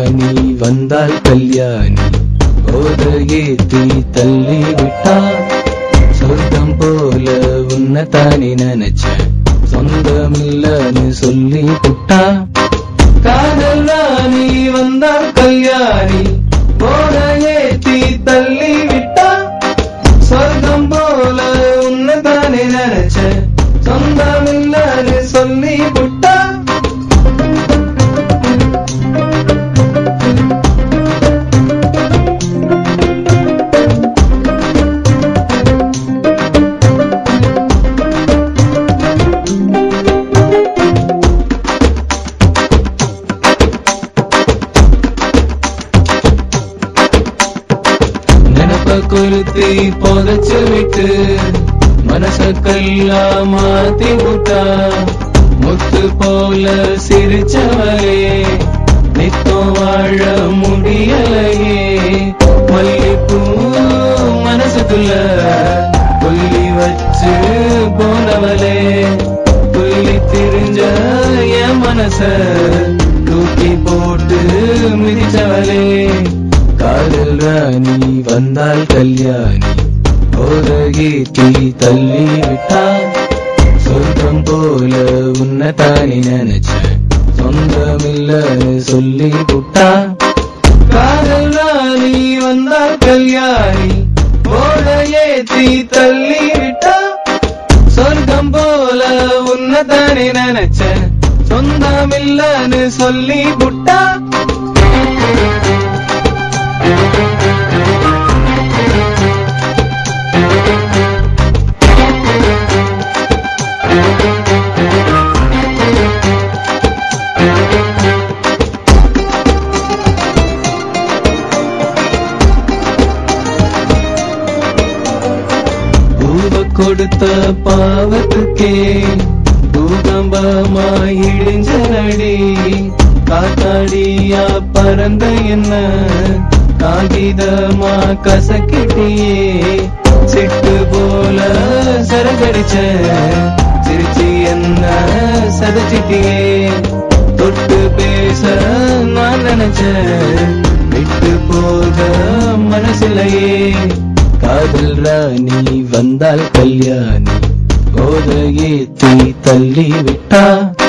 ராணி வந்தால் கல்யாணி போதையே தீ தள்ளி விட்டா சொர்க்கம் போல உன்னை தானே நினைச்சேன் சொந்தமில்லன்னு சொல்லி புட்டா காதல் ராணி வந்தால் கல்யாணி போதையே தீ தள்ளி விட்டா சொர்க்கம் போல உன்னை தானே நினைச்சேன் சொந்தமில்லன்னு சொல்லி புட்டா நினப்ப கொளுத்தி புதைச்சு விட்டு மனச கல்லா மாத்தி விட்டா முத்து போல சிரிச்சவளே நித்தம் வாழ முடியலையே மல்லிப்பூ மனசுக்குள்ள கொல்லி வச்சு போனவளே கொல்லி திரிஞ்ச என் மனச தூக்கி போட்டு மிதிச்சவளே காதல் ராணி வந்தால் கல்யாணி போதகி தீ தள்ளி விட்டா சொர்க்கம் போல உன்னை தானே நினைச்சேன் சொந்தமில்லன்னு சொல்லி புட்டா காதல் ராணி வந்தால் கல்யாணி போதையே தீ தள்ளி விட்டா சொர்க்கம் போல உன்னை தானே நினைச்சேன் சொந்தமில்லன்னு சொல்லி புட்டா பூவ கொடுத்த பாவத்துக்கே பூகம்பமாய் இடிஞ்சனடி காத்தாடியா பறந்த என்ன காகிதமா கசக்கிட்டியே சிட்டு போல சரகடிச்ச சிரிச்சு என்ன சதச்சிட்டியே தொட்டு பேச நான் நினைச்சேன் விட்டு போக மனசிலையே காதல் ராணி வந்தால் கல்யாணி போதையே தீ தள்ளி விட்டா